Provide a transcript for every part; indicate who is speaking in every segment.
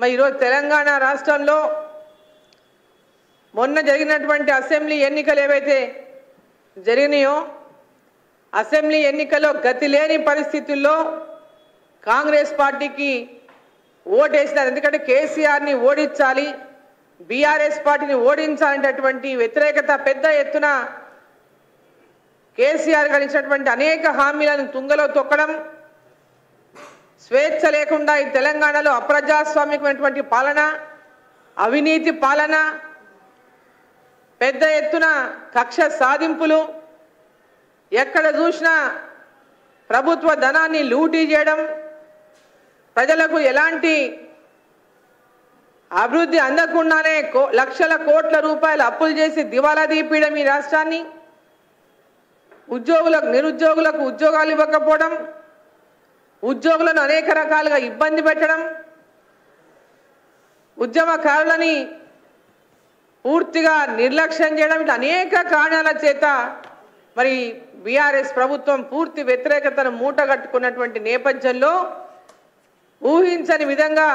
Speaker 1: మరి ఈరోజు తెలంగాణ రాష్ట్రంలో మొన్న జరిగినటువంటి అసెంబ్లీ ఎన్నికలు ఏవైతే జరిగినాయో అసెంబ్లీ ఎన్నికల్లో గతి లేని పరిస్థితుల్లో కాంగ్రెస్ పార్టీకి ఓటేసినారు ఎందుకంటే కేసీఆర్ని ఓడించాలి బీఆర్ఎస్ పార్టీని ఓడించాలనేటటువంటి వ్యతిరేకత పెద్ద ఎత్తున కేసీఆర్ గడిచినటువంటి అనేక హామీలను తుంగలో తొక్కడం స్వేచ్ఛ లేకుండా ఈ తెలంగాణలో అప్రజాస్వామికమైనటువంటి పాలన అవినీతి పాలన పెద్ద ఎత్తున కక్ష సాధింపులు ఎక్కడ చూసినా ప్రభుత్వ ధనాన్ని లూటీ చేయడం ప్రజలకు ఎలాంటి అభివృద్ధి అందకుండానే కో లక్షల కోట్ల రూపాయలు అప్పులు చేసి దివాలా తీపియడం ఈ రాష్ట్రాన్ని ఉద్యోగులకు నిరుద్యోగులకు ఉద్యోగాలు ఇవ్వకపోవడం ఉద్యోగులను అనేక రకాలుగా ఇబ్బంది పెట్టడం ఉద్యమకారులని పూర్తిగా నిర్లక్ష్యం చేయడం ఇట్లా అనేక కారణాల చేత మరి బీఆర్ఎస్ ప్రభుత్వం పూర్తి వ్యతిరేకతను మూటగట్టుకున్నటువంటి నేపథ్యంలో ఊహించని విధంగా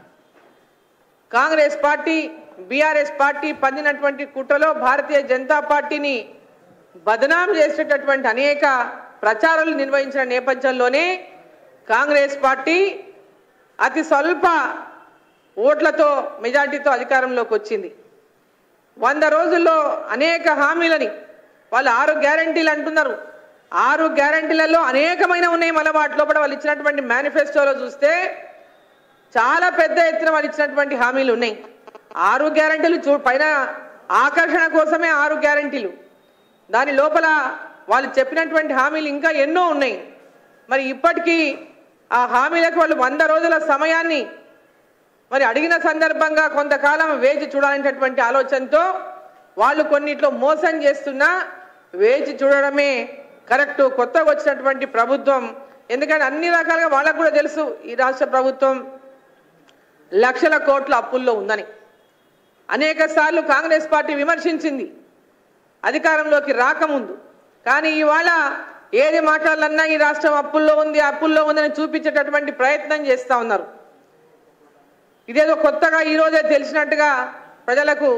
Speaker 1: కాంగ్రెస్ పార్టీ బీఆర్ఎస్ పార్టీ పందినటువంటి కుట్రలో భారతీయ జనతా పార్టీని బదనాం చేసేటటువంటి అనేక ప్రచారాలు నిర్వహించిన నేపథ్యంలోనే కాంగ్రెస్ పార్టీ అతి స్వల్ప ఓట్లతో మెజార్టీతో అధికారంలోకి వచ్చింది వంద రోజుల్లో అనేక హామీలని వాళ్ళు ఆరు గ్యారంటీలు అంటున్నారు ఆరు గ్యారంటీలలో అనేకమైన ఉన్నాయి మళ్ళీ వాటిలో కూడా వాళ్ళు ఇచ్చినటువంటి మేనిఫెస్టోలో చూస్తే చాలా పెద్ద ఎత్తున వాళ్ళు ఇచ్చినటువంటి హామీలు ఉన్నాయి ఆరు గ్యారంటీలు చూ పైన ఆకర్షణ కోసమే ఆరు గ్యారంటీలు దాని లోపల వాళ్ళు చెప్పినటువంటి హామీలు ఇంకా ఎన్నో ఉన్నాయి మరి ఇప్పటికీ ఆ హామీలకు వాళ్ళు వంద రోజుల సమయాన్ని మరి అడిగిన సందర్భంగా కొంతకాలం వేచి చూడాలనేటటువంటి ఆలోచనతో వాళ్ళు కొన్నిట్లో మోసం చేస్తున్నా వేచి చూడడమే కరెక్ట్ కొత్తగా వచ్చినటువంటి ప్రభుత్వం ఎందుకంటే అన్ని రకాలుగా వాళ్ళకు కూడా తెలుసు ఈ రాష్ట్ర ప్రభుత్వం లక్షల కోట్ల అప్పుల్లో ఉందని అనేక సార్లు కాంగ్రెస్ పార్టీ విమర్శించింది అధికారంలోకి రాకముందు కానీ ఇవాళ ఏది మాట్లాడాలన్నా ఈ రాష్ట్రం అప్పుల్లో ఉంది అప్పుల్లో ఉందని చూపించేటటువంటి ప్రయత్నం చేస్తూ ఉన్నారు ఇదేదో కొత్తగా ఈరోజే తెలిసినట్టుగా ప్రజలకు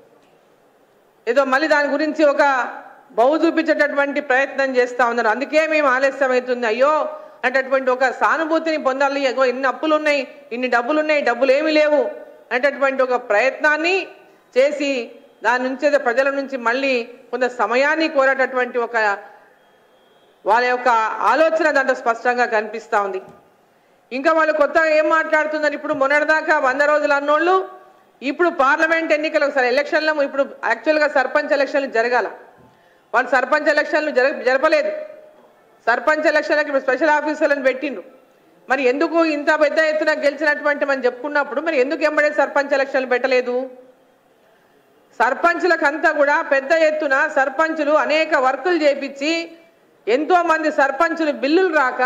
Speaker 1: ఏదో మళ్ళీ దాని గురించి ఒక బహు చూపించేటటువంటి ప్రయత్నం చేస్తూ ఉన్నారు అందుకే మేము ఆలస్యం అవుతుంది అయ్యో అనేటటువంటి ఒక సానుభూతిని పొందాలి అగో ఇన్ని అప్పులు ఉన్నాయి ఇన్ని డబ్బులు ఉన్నాయి డబ్బులు ఏమీ లేవు అనేటటువంటి ఒక ప్రయత్నాన్ని చేసి దాని నుంచి ఏదో ప్రజల నుంచి మళ్ళీ కొంత సమయాన్ని కోరేటటువంటి ఒక వాళ్ళ యొక్క ఆలోచన దాంట్లో స్పష్టంగా కనిపిస్తూ ఉంది ఇంకా వాళ్ళు కొత్తగా ఏం మాట్లాడుతున్నారు ఇప్పుడు మొన్నటిదాకా వంద రోజులు అన్నోళ్ళు ఇప్పుడు పార్లమెంట్ ఎన్నికలు సరే ఎలక్షన్లు ఇప్పుడు యాక్చువల్గా సర్పంచ్ ఎలక్షన్లు జరగాల వాళ్ళు సర్పంచ్ ఎలక్షన్లు జర జరపలేదు సర్పంచ్ ఎలక్షన్లకు ఇప్పుడు స్పెషల్ ఆఫీసర్లను పెట్టిండ్రు మరి ఎందుకు ఇంత పెద్ద ఎత్తున గెలిచినటువంటి మనం చెప్పుకున్నప్పుడు మరి ఎందుకు ఎంబడే సర్పంచ్ ఎలక్షన్లు పెట్టలేదు సర్పంచులకంతా కూడా పెద్ద ఎత్తున సర్పంచులు అనేక వర్కులు చేపించి ఎంతో మంది సర్పంచులు బిల్లులు రాక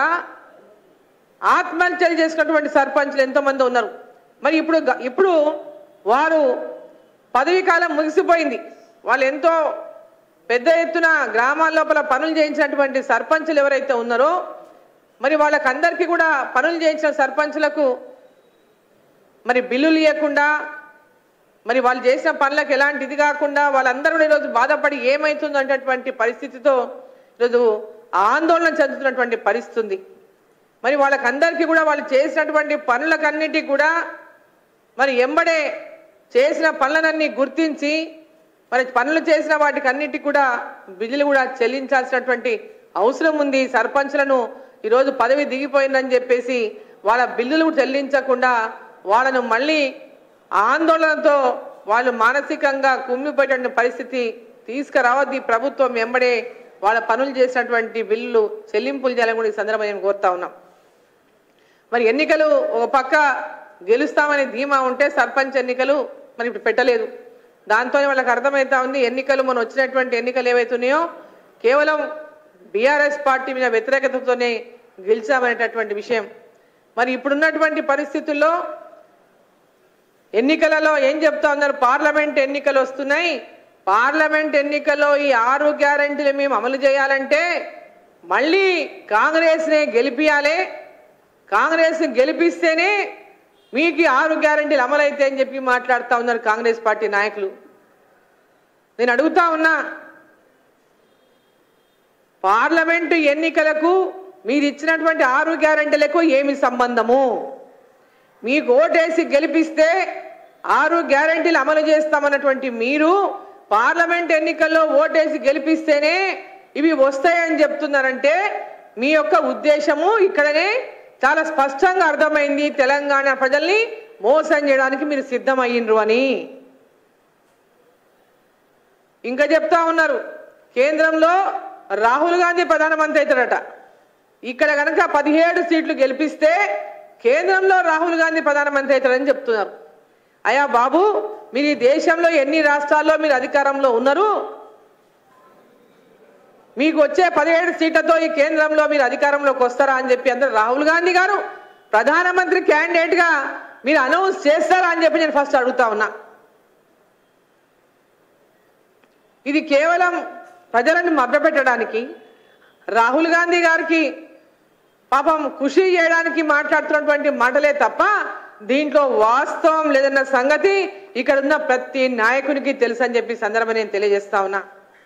Speaker 1: ఆత్మహత్యలు చేసుకున్నటువంటి సర్పంచులు ఎంతో మంది ఉన్నారు మరి ఇప్పుడు గ- ఇప్పుడు వారు పదవీ కాలం ముగిసిపోయింది వాళ్ళు ఎంతో పెద్ద ఎత్తున గ్రామాల లోపల పనులు చేయించినటువంటి సర్పంచులు ఎవరైతే ఉన్నారో మరి వాళ్ళకందరికీ కూడా పనులు చేయించిన సర్పంచులకు మరి బిల్లులు ఇవ్వకుండా మరి వాళ్ళు చేసిన పనులకు ఎలాంటి ఇది కాకుండా వాళ్ళందరూ కూడా ఈరోజు బాధపడి ఏమవుతుందో అనేటటువంటి పరిస్థితితో ఈరోజు ఆందోళన చెందుతున్నటువంటి పరిస్థితి ఉంది మరి వాళ్ళకందరికీ కూడా వాళ్ళు చేసినటువంటి పనులకన్నిటికీ కూడా మరి ఎంబడే చేసిన పనులనన్నీ గుర్తించి మరి పనులు చేసిన వాటికి అన్నిటికీ కూడా బిల్లులు కూడా చెల్లించాల్సినటువంటి అవసరం ఉంది సర్పంచ్లను ఈరోజు పదవి దిగిపోయిందని చెప్పేసి వాళ్ళ బిల్లులు చెల్లించకుండా వాళ్ళను మళ్ళీ ఆందోళనతో వాళ్ళు మానసికంగా కుమ్మిపోయేటువంటి పరిస్థితి తీసుకురావద్దు ఈ ప్రభుత్వం వెంబడే వాళ్ళ పనులు చేసినటువంటి బిల్లులు చెల్లింపులు చేయాలని కూడా ఈ సందర్భంగా నేను కోరుతా ఉన్నాం మరి ఎన్నికలు ఒక పక్క గెలుస్తామని ధీమా ఉంటే సర్పంచ్ ఎన్నికలు మరి ఇప్పుడు పెట్టలేదు దాంతోనే వాళ్ళకి అర్థమవుతా ఉంది ఎన్నికలు మనం వచ్చినటువంటి ఎన్నికలు ఏవైతున్నాయో కేవలం బీఆర్ఎస్ పార్టీ మీద వ్యతిరేకతతోనే గెలిచామనేటటువంటి విషయం మరి ఇప్పుడున్నటువంటి పరిస్థితుల్లో ఎన్నికలలో ఏం చెప్తా ఉన్నారు పార్లమెంట్ ఎన్నికలు వస్తున్నాయి పార్లమెంట్ ఎన్నికల్లో ఈ ఆరు గ్యారెంటీలు మేము అమలు చేయాలంటే మళ్ళీ కాంగ్రెస్నే గెలిపియాలి కాంగ్రెస్ గెలిపిస్తేనే మీకు ఈ ఆరు గ్యారంటీలు అమలైతే అని చెప్పి మాట్లాడుతూ ఉన్నారు కాంగ్రెస్ పార్టీ నాయకులు నేను అడుగుతా ఉన్నా పార్లమెంటు ఎన్నికలకు మీరు ఇచ్చినటువంటి ఆరు గ్యారంటీలకు ఏమి సంబంధము మీకు ఓటేసి గెలిపిస్తే ఆరు గ్యారంటీలు అమలు చేస్తామన్నటువంటి మీరు పార్లమెంట్ ఎన్నికల్లో ఓటేసి గెలిపిస్తేనే ఇవి వస్తాయని చెప్తున్నారంటే మీ యొక్క ఉద్దేశము ఇక్కడనే చాలా స్పష్టంగా అర్థమైంది తెలంగాణ ప్రజల్ని మోసం చేయడానికి మీరు సిద్ధమయ్యిండ్రు అని ఇంకా చెప్తా ఉన్నారు కేంద్రంలో రాహుల్ గాంధీ ప్రధానమంత్రి అవుతాడట ఇక్కడ కనుక పదిహేడు సీట్లు గెలిపిస్తే కేంద్రంలో రాహుల్ గాంధీ ప్రధానమంత్రి అవుతాడని చెప్తున్నారు అయ్యా బాబు మీరు ఈ దేశంలో ఎన్ని రాష్ట్రాల్లో మీరు అధికారంలో ఉన్నారు మీకు వచ్చే పదిహేడు సీట్లతో ఈ కేంద్రంలో మీరు అధికారంలోకి వస్తారా అని చెప్పి అందరూ రాహుల్ గాంధీ గారు ప్రధానమంత్రి క్యాండిడేట్ గా మీరు అనౌన్స్ చేస్తారా అని చెప్పి నేను ఫస్ట్ అడుగుతా ఉన్నా ఇది కేవలం ప్రజలను మభ్యపెట్టడానికి రాహుల్ గాంధీ గారికి పాపం ఖుషి చేయడానికి మాట్లాడుతున్నటువంటి మాటలే తప్ప దీంట్లో వాస్తవం లేదన్న సంగతి ఇక్కడ ఉన్న ప్రతి నాయకునికి తెలుసు అని చెప్పి సందర్భం నేను తెలియజేస్తా ఉన్నా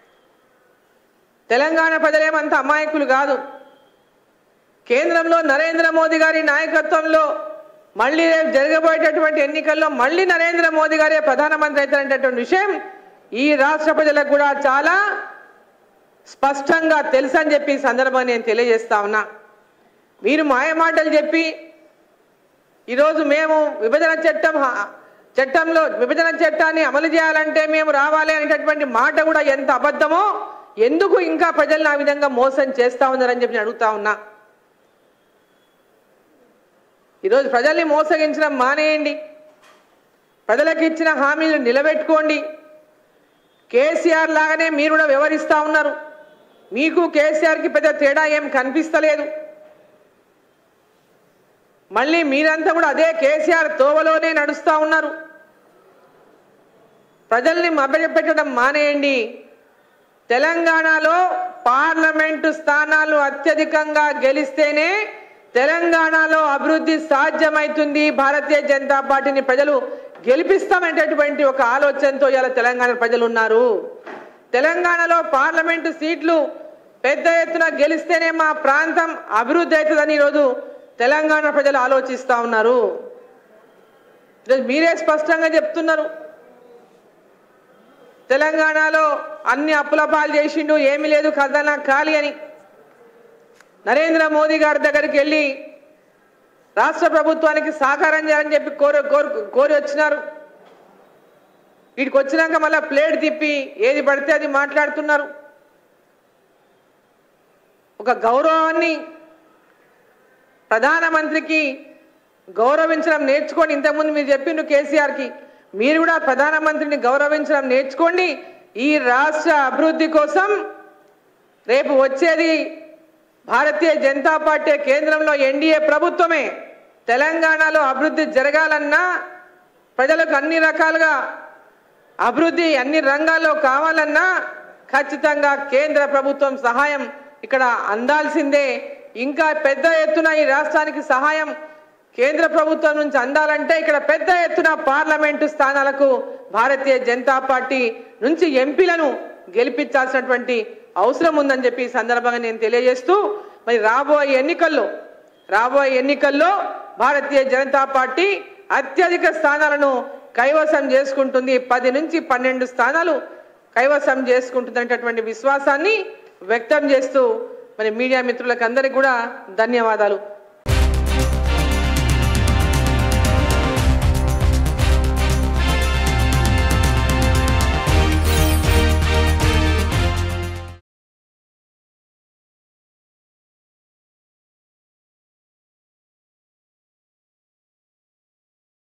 Speaker 1: తెలంగాణ ప్రజలేమంత అమాయకులు కాదు కేంద్రంలో నరేంద్ర మోదీ గారి నాయకత్వంలో మళ్ళీ రేపు జరగబోయేటటువంటి ఎన్నికల్లో మళ్ళీ నరేంద్ర మోదీ గారే ప్రధానమంత్రి అవుతారనేటటువంటి విషయం ఈ రాష్ట్ర ప్రజలకు కూడా చాలా స్పష్టంగా తెలుసని చెప్పి ఈ సందర్భంగా నేను తెలియజేస్తా ఉన్నా మీరు మాయమాటలు చెప్పి ఈరోజు మేము విభజన చట్టం హ- చట్టంలో విభజన చట్టాన్ని అమలు చేయాలంటే మేము రావాలి అనేటటువంటి మాట కూడా ఎంత అబద్ధమో ఎందుకు ఇంకా ప్రజలను ఆ విధంగా మోసం చేస్తా ఉన్నారని చెప్పి నేను అడుగుతా ఉన్నా ఈరోజు ప్రజల్ని మోసగించడం మానేయండి ప్రజలకు ఇచ్చిన హామీలు నిలబెట్టుకోండి కేసీఆర్ లాగానే మీరు కూడా వ్యవహరిస్తా ఉన్నారు మీకు కేసీఆర్కి పెద్ద తేడా ఏం కనిపిస్తలేదు మళ్ళీ మీరంతా కూడా అదే కేసీఆర్ తోవలోనే నడుస్తా ఉన్నారు ప్రజల్ని మభ్యపెట్టడం మానేయండి తెలంగాణలో పార్లమెంటు స్థానాలు అత్యధికంగా గెలిస్తేనే తెలంగాణలో అభివృద్ధి సాధ్యమవుతుంది భారతీయ జనతా పార్టీని ప్రజలు గెలిపిస్తామనేటటువంటి ఒక ఆలోచనతో ఇలా తెలంగాణ ప్రజలు ఉన్నారు తెలంగాణలో పార్లమెంటు సీట్లు పెద్ద ఎత్తున గెలిస్తేనే మా ప్రాంతం అభివృద్ధి అవుతుందని ఈరోజు తెలంగాణ ప్రజలు ఆలోచిస్తా ఉన్నారు ఈరోజు మీరే స్పష్టంగా చెప్తున్నారు తెలంగాణలో అన్ని అప్పుల పాలు చేసిండు ఏమీ లేదు ఖజానా ఖాళీ అని నరేంద్ర మోదీ గారి దగ్గరికి వెళ్ళి రాష్ట్ర ప్రభుత్వానికి సహకారం చేయాలని చెప్పి కోరి కోరి కోరి వచ్చినారు వీటికి వచ్చినాక మళ్ళీ ప్లేట్ తిప్పి ఏది పడితే అది మాట్లాడుతున్నారు ఒక గౌరవాన్ని ప్రధానమంత్రికి గౌరవించడం నేర్చుకోండి ఇంతకుముందు మీరు చెప్పిండ్రు కేసీఆర్కి మీరు కూడా ప్రధానమంత్రిని గౌరవించడం నేర్చుకోండి ఈ రాష్ట్ర అభివృద్ధి కోసం రేపు వచ్చేది భారతీయ జనతా పార్టీ కేంద్రంలో ఎన్డీఏ ప్రభుత్వమే తెలంగాణలో అభివృద్ధి జరగాలన్నా ప్రజలకు అన్ని రకాలుగా అభివృద్ధి అన్ని రంగాల్లో కావాలన్నా ఖచ్చితంగా కేంద్ర ప్రభుత్వం సహాయం ఇక్కడ అందాల్సిందే ఇంకా పెద్ద ఎత్తున ఈ రాష్ట్రానికి సహాయం కేంద్ర ప్రభుత్వం నుంచి అందాలంటే ఇక్కడ పెద్ద ఎత్తున పార్లమెంటు స్థానాలకు భారతీయ జనతా పార్టీ నుంచి ఎంపీలను గెలిపించాల్సినటువంటి అవసరం ఉందని చెప్పి ఈ సందర్భంగా నేను తెలియజేస్తూ మరి రాబోయే ఎన్నికల్లో రాబోయే ఎన్నికల్లో భారతీయ జనతా పార్టీ అత్యధిక స్థానాలను కైవసం చేసుకుంటుంది పది నుంచి పన్నెండు స్థానాలు కైవసం చేసుకుంటుందనేటటువంటి విశ్వాసాన్ని వ్యక్తం చేస్తూ మరి మీడియా మిత్రులకు అందరికీ కూడా ధన్యవాదాలు